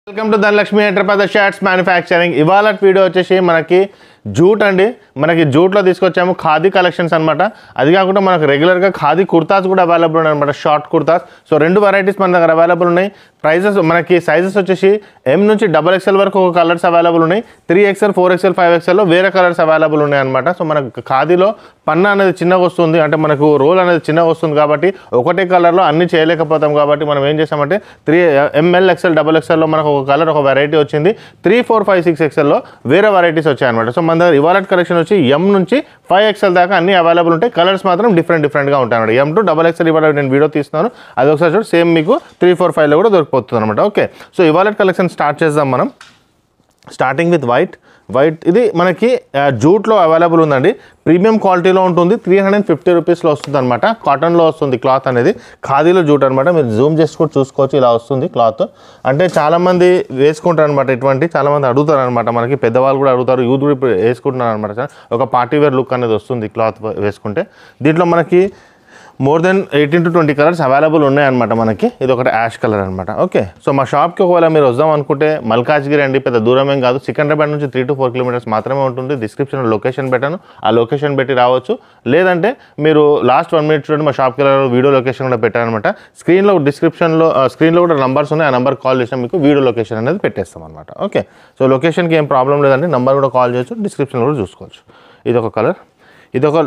Welcome to Dhanalakshmi enterprises shirts manufacturing ఇవాళ video వచ్చేసి మనకి జూట్ అండి మనకి జూట్లో తీసుకొచ్చాము ఖాదీ కలెక్షన్స్ అనమాట అది కాకుండా మనకు రెగ్యులర్గా ఖాదీ కుర్తాస్ కూడా అవైలబుల్ ఉన్నాయి అనమాట షార్ట్ కుర్తాస్ సో రెండు వెరైటీస్ మన దగ్గర అవైలబుల్ ఉన్నాయి ప్రైజెస్ మనకి సైజెస్ వచ్చేసి ఎం నుంచి డబల్ ఎక్స్ఎల్ వరకు ఒక కలర్స్ అవైలబుల్ ఉన్నాయి three XL four XL five ఎక్స్ఎల్లో వేరే కలర్స్ అవైలబుల్ ఉన్నాయి అనమాట సో మనకు ఖాదీలో పన్న అనేది చిన్నగా వస్తుంది అంటే మనకు రోల్ అనేది చిన్నగా వస్తుంది కాబట్టి ఒకటే కలర్లో అన్ని చేయలేకపోతాం కాబట్టి మనం ఏం చేసామంటే త్రీ ఎంఎల్ ఎక్స్ఎల్ డబల్ ఎక్స్ఎల్లో మనకు ఒక కలర్ ఒక వెరైటీ వచ్చింది త్రీ ఫోర్ ఫైవ్ సిక్స్ ఎక్స్ఎల్లో వేరే వెరైటీస్ వచ్చాయన్నమాట సో మన దగ్గర ఇవాళ కలెక్షన్ వచ్చి ఎం నుంచి ఫైవ్ ఎక్స్ఎల్ దాకా అన్ని అవైలబుల్ ఉంటాయి కలర్స్ మాత్రం డిఫరెంట్ డిఫరెంట్గా ఉంటాయి అనమాట ఎం టు డబల్ ఎక్స్ఎల్ ఇవాళ నేను వీడియో తీస్తున్నాను అది ఒకసారి చూడు సేమ్ మీకు త్రీ ఫోర్ ఫైవ్లో కూడా దొరికిపోతుంది అనమాట ఓకే సో ఇవాళ కలెక్షన్ స్టార్ట్ చేద్దాం మనం స్టార్టింగ్ విత్ వైట్ వైట్ ఇది మనకి ఆ, జూట్లో అవైలబుల్ ఉందండి ప్రీమియం క్వాలిటీలో ఉంటుంది త్రీ హండ్రెడ్ ఫిఫ్టీ రూపీస్లో వస్తుంది అనమాట కాటన్లో వస్తుంది క్లాత్ అనేది ఖాదీలో జూట్ అనమాట మీరు జూమ్ చేసి కూడా చూసుకోవచ్చు ఇలా వస్తుంది క్లాత్ అంటే చాలామంది వేసుకుంటారు అనమాట ఇటువంటి చాలామంది అడుగుతారు అనమాట మనకి పెద్దవాళ్ళు కూడా అడుగుతారు యూత్ కూడా ఇప్పుడు వేసుకుంటున్నారు అనమాట ఒక పార్టీ వేర్ లుక్ అనేది వస్తుంది క్లాత్ వేసుకుంటే దీంట్లో మనకి more than eighteen to twenty colours available ఉన్నాయన్నమాట మనకి ఇది ఒకటి యాష్ కలర్ అనమాట ఓకే సో మా షాప్కి ఒకవేళ మీరు వద్దాం అనుకుంటే మల్కాజ్గిరి అండి పెద్ద దూరం ఏం కాదు సికింద్రాబాద్ నుంచి త్రీ టు ఫోర్ కిలోమీటర్స్ మాత్రమే ఉంటుంది డిస్క్రిప్షన్లో లొకేషన్ పెట్టాను ఆ లొకేషన్ పెట్టి రావచ్చు లేదంటే మీరు లాస్ట్ వన్ మినిట్ చూడండి మా షాప్కి వెళ్ళారు వీడియో లొకేషన్ కూడా పెట్టాను అనమాట స్క్రీన్లో డిస్క్రిప్షన్లో స్క్రీన్లో కూడా నంబర్స్ ఉన్నాయి ఆ నెంబర్ కాల్ చేసినా మీకు వీడియో లొకేషన్ అనేది పెట్టేస్తాం అనమాట ఓకే సో లొకేషన్కి ఏం ప్రాబ్లం లేదండి నంబర్ కూడా కాల్ చేయొచ్చు డిస్క్రిప్షన్లో కూడా చూసుకోవచ్చు ఇది ఒక కలర్ ఇది ఒక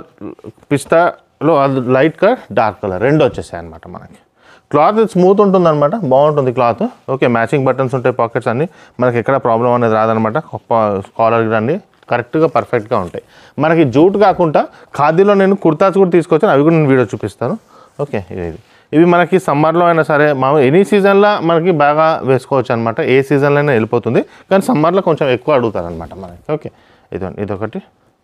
పిస్తాలో అది లైట్ కలర్ డార్క్ కలర్ రెండు వచ్చేసాయి అనమాట మనకి క్లాత్ స్మూత్ ఉంటుంది అనమాట బాగుంటుంది క్లాత్ ఓకే మ్యాచింగ్ బటన్స్ ఉంటాయి పాకెట్స్ అన్ని మనకి ఎక్కడ ప్రాబ్లం అనేది రాదనమాట కాలర్ అన్ని కరెక్ట్గా పర్ఫెక్ట్గా ఉంటాయి మనకి జూట్ కాకుండా ఖాదీలో నేను కుర్తాస్ కూడా తీసుకొచ్చాను అవి కూడా నేను వీడియో చూపిస్తాను ఓకే ఇది ఇవి మనకి సమ్మర్లో అయినా సరే మామూలు ఎనీ సీజన్లో మనకి బాగా వేసుకోవచ్చు అనమాట ఏ సీజన్లో అయినా వెళ్ళిపోతుంది కానీ సమ్మర్లో కొంచెం ఎక్కువ అడుగుతారు అనమాట మనకి ఓకే ఇది ఇదొకటి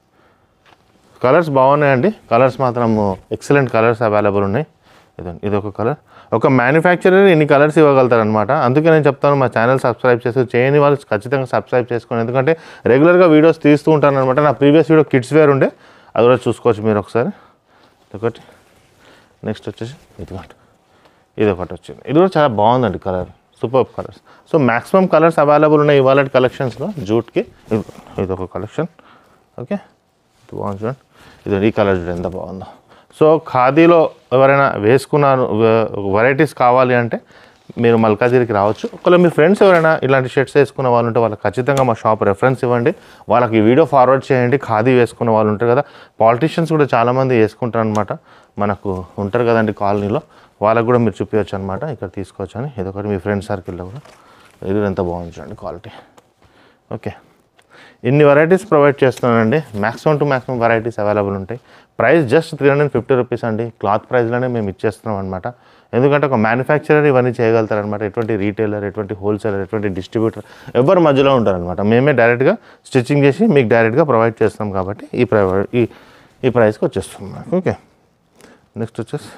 కలర్స్ బాగున్నాయండి కలర్స్ మాత్రం ఎక్సలెంట్ కలర్స్ అవైలబుల్ ఉన్నాయి ఇదండి ఇది ఒక కలర్ ఒక మ్యానుఫ్యాక్చరర్ ఎన్ని కలర్స్ ఇవ్వగలుగుతారు అనమాట అందుకే నేను చెప్తాను మా ఛానల్ సబ్స్క్రైబ్ చేసి చేయని వాళ్ళు ఖచ్చితంగా సబ్స్క్రైబ్ చేసుకోండి ఎందుకంటే రెగ్యులర్గా వీడియోస్ తీస్తూ ఉంటాను అనమాట నా ప్రీవియస్ వీడియో కిడ్స్ వేర్ ఉండే అది కూడా చూసుకోవచ్చు మీరు ఒకసారి ఒకటి నెక్స్ట్ వచ్చేసి ఇదిగోండి ఇది ఒకటి వచ్చింది ఇది కూడా చాలా బాగుందండి colour super colours so maximum colours available ఉన్నాయి ఇవాళ కలెక్షన్స్లో జూట్కి ఇది ఇది ఒక కలెక్షన్ ఓకే ఇది బాగుంది చూడండి ఇది ఈ కలర్ చూడండి ఎంత బాగుందో సో ఖాదీలో ఎవరైనా వేసుకున్నారు వెరైటీస్ కావాలి అంటే మీరు మల్కాజిరికి రావచ్చు ఒకవేళ మీ ఫ్రెండ్స్ ఎవరైనా ఇలాంటి షర్ట్స్ వేసుకున్న వాళ్ళు ఉంటే వాళ్ళకి ఖచ్చితంగా మా షాప్ రెఫరెన్స్ ఇవ్వండి వాళ్ళకి ఈ వీడియో ఫార్వర్డ్ చేయండి ఖాదీ వేసుకున్న వాళ్ళు ఉంటారు కదా పాలిటీషియన్స్ కూడా చాలామంది వేసుకుంటారు అనమాట మనకు ఉంటారు కదండి కాలనీలో వాళ్ళకు కూడా మీరు చూపించవచ్చు అనమాట ఇక్కడ తీసుకోవచ్చు అని ఇదొకటి మీ ఫ్రెండ్ సర్కిల్లో కూడా ఇది ఎంత బాగుంది చూడండి క్వాలిటీ ఓకే ఇన్ని వెరైటీస్ ప్రొవైడ్ చేస్తున్నానండి maximum to maximum varieties available ఉంటాయి price just three hundred fifty rupees అండి క్లాత్ ప్రైస్లోనే మేము ఇచ్చేస్తున్నాం అనమాట ఎందుకంటే ఒక మ్యానుఫ్యాక్చరర్ ఇవన్నీ చేయగలుగుతారనమాట ఎటువంటి రీటైలర్ ఎటువంటి హోల్సేలర్ ఎటువంటి డిస్ట్రిబ్యూటర్ ఎవరు మధ్యలో ఉంటారనమాట మేమే డైరెక్ట్గా స్టిచ్చింగ్ చేసి మీకు డైరెక్ట్గా ప్రొవైడ్ చేస్తాం కాబట్టి ఈ ప్రై ఈ ఈ ప్రైస్కి వచ్చేస్తుంది మనకు ఓకే నెక్స్ట్ వచ్చేసి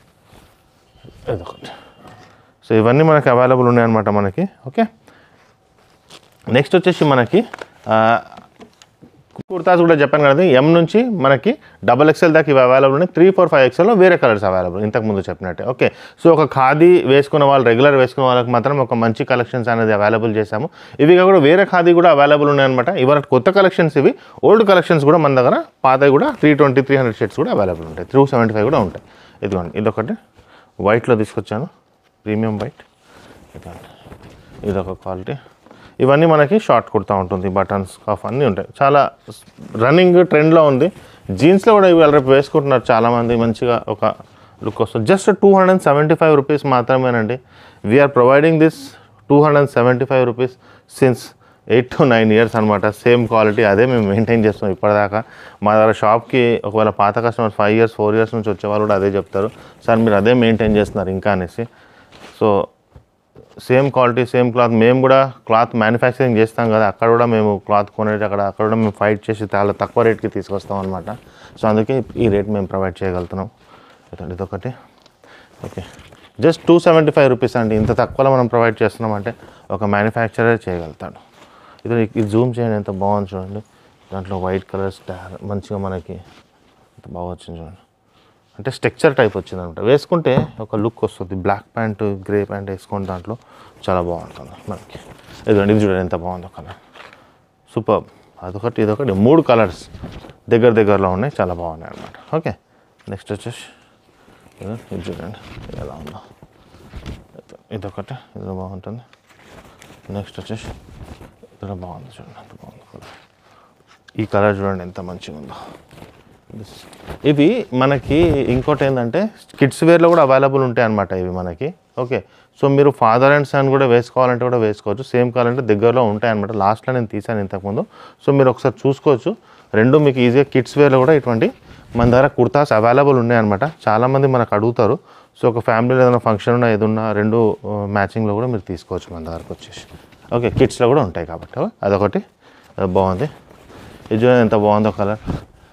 ఇదొకటి సో ఇవన్నీ మనకి అవైలబుల్ ఉన్నాయన్నమాట మనకి ఓకే నెక్స్ట్ వచ్చేసి మనకి ఆ, కుర్తాస్ కూడా చెప్పాను కదా ఎం నుంచి మనకి డబల్ ఎక్స్ఎల్ దాకా ఇవి అవైలబుల్ ఉన్నాయి త్రీ ఫోర్ ఫైవ్ ఎక్స్ఎల్లో వేరే కలర్స్ అవైలబుల్ ఇంతకు ముందు చెప్పినట్టే ఓకే సో ఒక ఖాదీ వేసుకున్న వాళ్ళు రెగ్యులర్ వేసుకున్న వాళ్ళకి మాత్రం ఒక మంచి కలెక్షన్స్ అనేది అవైలబుల్ చేశాము ఇవి కాకుండా వేరే ఖాదీ కూడా అవైలబుల్ ఉన్నాయన్నమాట ఇవాళ కొత్త కలెక్షన్స్ ఇవి ఓల్డ్ కలెక్షన్స్ కూడా మన దగ్గర పాతవి కూడా three twenty three hundred shirts కూడా అవైలబుల్ ఉంటాయి త్రీ సెవెంటీ ఫైవ్ కూడా ఉంటాయి ఇదిగోండి ఇదొకటి వైట్లో తీసుకొచ్చాను ప్రీమియం వైట్ ఇదండి ఇదొక క్వాలిటీ ఇవన్నీ మనకి షార్ట్ కుర్తా ఉంటుంది బటన్స్ కఫ్ అన్నీ ఉంటాయి చాలా రన్నింగ్ ట్రెండ్లో ఉంది జీన్స్లో కూడా ఇవి రేపు వేసుకుంటున్నారు చాలామంది మంచిగా ఒక లుక్ వస్తుంది just two hundred and seventy five rupees మాత్రమేనండి we're providing this two hundred and seventy five rupees since eight to nine years అనమాట సేమ్ క్వాలిటీ అదే మేము మెయింటైన్ చేస్తాం ఇప్పటిదాకా మా దగ్గర షాప్కి ఒకవేళ పాత customers five years four years నుంచి వచ్చేవాళ్ళు కూడా అదే చెప్తారు సార్ మీరు అదే మెయింటైన్ చేస్తున్నారు ఇంకా అనేసి so same quality same cloth మేము కూడా క్లాత్ మ్యానుఫ్యాక్చరింగ్ చేస్తాం కదా అక్కడ కూడా మేము క్లాత్ కొనేది అక్కడ అక్కడ కూడా మేము ఫైట్ చేసి చాలా తక్కువ రేట్కి తీసుకొస్తాం అనమాట సో అందుకే ఈ రేట్ మేము ప్రొవైడ్ చేయగలుగుతున్నాం ఇదండి ఇదొకటి okay just two seventy five rupees అండి ఇంత తక్కువలో మనం ప్రొవైడ్ చేస్తున్నామంటే ఒక మ్యానుఫ్యాక్చరర్ చేయగలుగుతాడు ఇది ఇది జూమ్ చేయండి ఎంత బాగుంది చూడండి దాంట్లో వైట్ కలర్ స్టార్ మంచిగా మనకి ఎంత బాగా వచ్చింది చూడండి అంటే స్ట్రక్చర్ టైప్ వచ్చింది అనమాట వేసుకుంటే ఒక లుక్ వస్తుంది బ్లాక్ ప్యాంట్ గ్రే ప్యాంట్ వేసుకుని దాంట్లో చాలా బాగుంటుంది మనకి ఇదిగోండి ఇది చూడండి ఎంత బాగుందో కలర్ సూపర్ అదొకటి ఇదొకటి మూడు కలర్స్ దగ్గర దగ్గరలో ఉన్నాయి చాలా బాగున్నాయి అనమాట ఓకే నెక్స్ట్ వచ్చేసి ఇదిగో ఇది చూడండి ఇది ఎలా ఉందో ఇదొకటి ఇది బాగుంటుంది నెక్స్ట్ వచ్చేసి ఇది బాగుంది చూడండి ఎంత బాగుంది కలర్ ఈ కలర్ చూడండి ఎంత మంచిగా ఉందో This. ఇవి మనకి ఇంకోటి ఏంటంటే కిడ్స్ వేర్లో కూడా అవైలబుల్ ఉంటాయి అన్నమాట ఇవి మనకి ఓకే సో మీరు ఫాదర్ అండ్ సన్ కూడా వేసుకోవాలంటే కూడా వేసుకోవచ్చు సేమ్ కావాలంటే దగ్గరలో ఉంటాయి అనమాట లాస్ట్లో నేను తీసాను ఇంతకుముందు సో మీరు ఒకసారి చూసుకోవచ్చు రెండు మీకు ఈజీగా కిడ్స్ వేర్లో కూడా ఇటువంటి మన దగ్గర కుర్తాస్ అవైలబుల్ ఉన్నాయన్నమాట చాలామంది మనకు అడుగుతారు సో ఒక ఫ్యామిలీలో ఏదైనా ఫంక్షన్ ఉన్నా ఏదున్నా రెండు మ్యాచింగ్లో కూడా మీరు తీసుకోవచ్చు మన దగ్గరకు వచ్చేసి ఓకే కిడ్స్లో కూడా ఉంటాయి కాబట్టి అదొకటి అది బాగుంది ఇది చూడండి ఎంత బాగుందో colour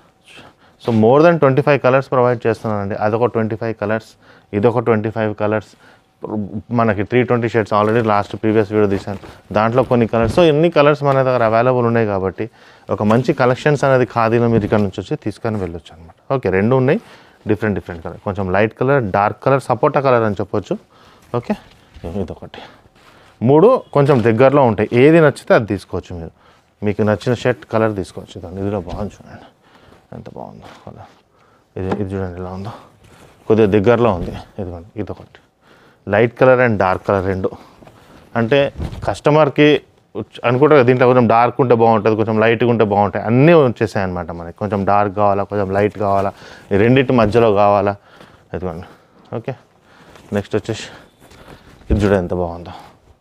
so more than twenty five colours provide చేస్తున్నానండి అదొక ట్వంటీ ఫైవ్ కలర్స్ ఇదొక ట్వంటీ ఫైవ్ కలర్స్ మనకి three twenty shirts already last previous video తీశాను దాంట్లో కొన్ని కలర్స్ సో ఎన్ని కలర్స్ మన దగ్గర అవైలబుల్ ఉన్నాయి కాబట్టి ఒక మంచి కలెక్షన్స్ అనేది ఖాదీలో మీరు ఇక్కడ నుంచి వచ్చి తీసుకొని వెళ్ళొచ్చు అనమాట ఓకే రెండు ఉన్నాయి డిఫరెంట్ డిఫరెంట్ కలర్ కొంచెం లైట్ కలర్ డార్క్ కలర్ సపోటా కలర్ అని చెప్పొచ్చు ఓకే ఇదొకటి మూడు కొంచెం దగ్గరలో ఉంటాయి ఏది నచ్చితే అది తీసుకోవచ్చు మీరు మీకు నచ్చిన షర్ట్ కలర్ తీసుకోవచ్చు దాన్ని ఇదిలో బాగుంది చూడండి ఎంత బాగుందో కలర్ ఇది ఇది చూడండి ఎలా ఉందో కొద్దిగా దగ్గరలో ఉంది ఇదిగోండి ఇదొకటి light colour and dark colour రెండు అంటే కస్టమర్కి అనుకుంటారు కదా, దీంట్లో కొంచెం డార్క్ ఉంటే బాగుంటుంది కొంచెం లైట్గా ఉంటే బాగుంటాయి అన్నీ వచ్చేసాయి అనమాట మనకి కొంచెం డార్క్ కావాలా కొంచెం లైట్ కావాలా ఈ రెండింటి మధ్యలో కావాలా ఇదిగోండి ఓకే నెక్స్ట్ వచ్చేసి ఇది చూడండి ఎంత బాగుందో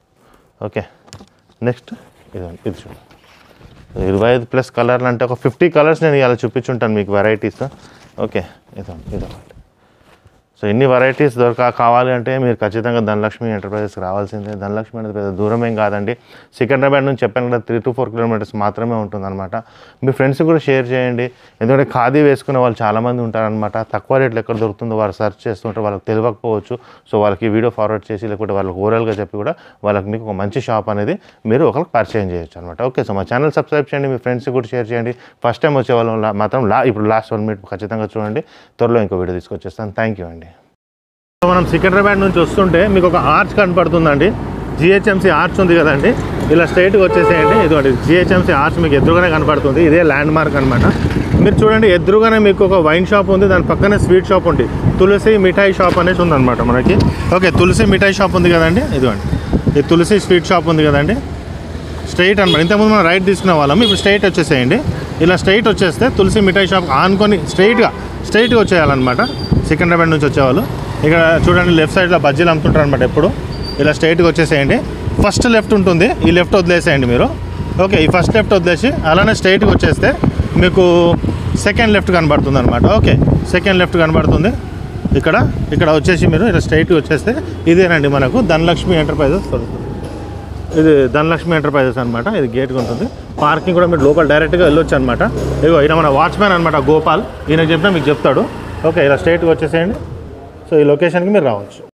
ఓకే నెక్స్ట్ ఇదిగోండి ఇది చూడండి ఇరవై ఐదు ప్లస్ కలర్లు అంటే ఒక ఫిఫ్టీ కలర్స్ నేను ఇలా చూపించుంటాను మీకు వెరైటీస్ ఓకే ఇదండి ఇదొకటి సో ఎన్ని వెరైటీస్ దొరక కావాలి అంటే మీరు ఖచ్చితంగా ధనలక్ష్మి ఎంటర్ప్రైజెస్కి రావాల్సిందే ధనలక్ష్మి అనేది పెద్ద దూరం ఏం కాదండి సికింద్రాబాద్ నుంచి చెప్పాను కదా త్రీ టు ఫోర్ కిలోమీటర్స్ మాత్రమే ఉంటుందన్నమాట మీ ఫ్రెండ్స్ కూడా షేర్ చేయండి ఎందుకంటే ఖాదీ వేసుకునే వాళ్ళు చాలామంది ఉంటారనమాట తక్కువ రేట్లు ఎక్కడ దొరుకుతుందో వాళ్ళు సెర్చ్ చేస్తుంటే వాళ్ళకి తెలియకపోవచ్చు సో వాళ్ళకి ఈ వీడియో ఫార్వర్డ్ చేసి లేకపోతే వాళ్ళకి ఓరల్గా చెప్పి కూడా వాళ్ళకి మీకు ఒక మంచి షాప్ అనేది మీరు ఒకరికి పరిచయం చేయొచ్చు అనమాట ఓకే సో మా ఛానల్ సబ్స్క్రైబ్ చేయండి మీ ఫ్రెండ్స్కి కూడా షేర్ చేయండి ఫస్ట్ టైం వచ్చే వాళ్ళు లా- మాత్రం లా ఇప్పుడు లాస్ట్ వన్ మినిట్ ఖచ్చితంగా చూడండి త్వరలో ఇంకో వీడియో తీసుకొచ్చేస్తాను థ్యాంక్ యూ అండి సో మనం సికింద్రాబాద్ నుంచి వస్తుంటే మీకు ఒక ఆర్చ్ కనపడుతుందండి జిహెచ్ఎంసీ ఆర్చ్ ఉంది కదండి ఇలా స్ట్రైట్గా వచ్చేసేయండి ఇదిగోండి జిహెచ్ఎంసీ ఆర్చ్ మీకు ఎదురుగానే కనపడుతుంది ఇదే ల్యాండ్ మార్క్ అనమాట మీరు చూడండి ఎదురుగానే మీకు ఒక వైన్ షాప్ ఉంది దాని పక్కనే స్వీట్ షాప్ ఉంది తులసి మిఠాయి షాప్ అనేసి ఉందన్నమాట మనకి ఓకే తులసి మిఠాయి షాప్ ఉంది కదండి ఇదిగోండి ఈ తులసి స్వీట్ షాప్ ఉంది కదండి స్ట్రైట్ అనమాట ఇంతకుముందు మనం రైట్ తీసుకునే వాళ్ళం ఇప్పుడు స్ట్రైట్ వచ్చేసేయండి ఇలా స్ట్రైట్ వచ్చేస్తే తులసి మిఠాయి షాప్ ఆనుకొని స్ట్రైట్గా స్ట్రైట్గా వచ్చేయాలన్నమాట సికింద్రాబాద్ నుంచి వచ్చేవాళ్ళు ఇక్కడ చూడండి లెఫ్ట్ సైడ్లో బజ్జీలు అమ్ముతుంటారు అనమాట ఎప్పుడు ఇలా స్ట్రైట్గా వచ్చేసేయండి ఫస్ట్ లెఫ్ట్ ఉంటుంది ఈ లెఫ్ట్ వదిలేసేయండి మీరు ఓకే ఈ ఫస్ట్ లెఫ్ట్ వదిలేసి అలానే స్ట్రైట్గా వచ్చేస్తే మీకు సెకండ్ లెఫ్ట్ కనబడుతుంది అనమాట ఓకే సెకండ్ లెఫ్ట్ కనబడుతుంది ఇక్కడ ఇక్కడ వచ్చేసి మీరు ఇలా స్ట్రైట్గా వచ్చేస్తే ఇదేనండి మనకు ధనలక్ష్మి ఎంటర్ప్రైజెస్ దొరుకుతుంది ఇది ధనలక్ష్మి ఎంటర్ప్రైజెస్ అనమాట ఇది గేట్ ఉంటుంది పార్కింగ్ కూడా మీరు లోపల డైరెక్ట్గా వెళ్ళొచ్చు అనమాట ఇదిగో ఈయన మన వాచ్మ్యాన్ అనమాట గోపాల్ ఈయన చెప్పినా మీకు చెప్తాడు ఓకే ఇలా స్ట్రైట్గా వచ్చేసేయండి సో ఈ లొకేషన్కి మీరు రావచ్చు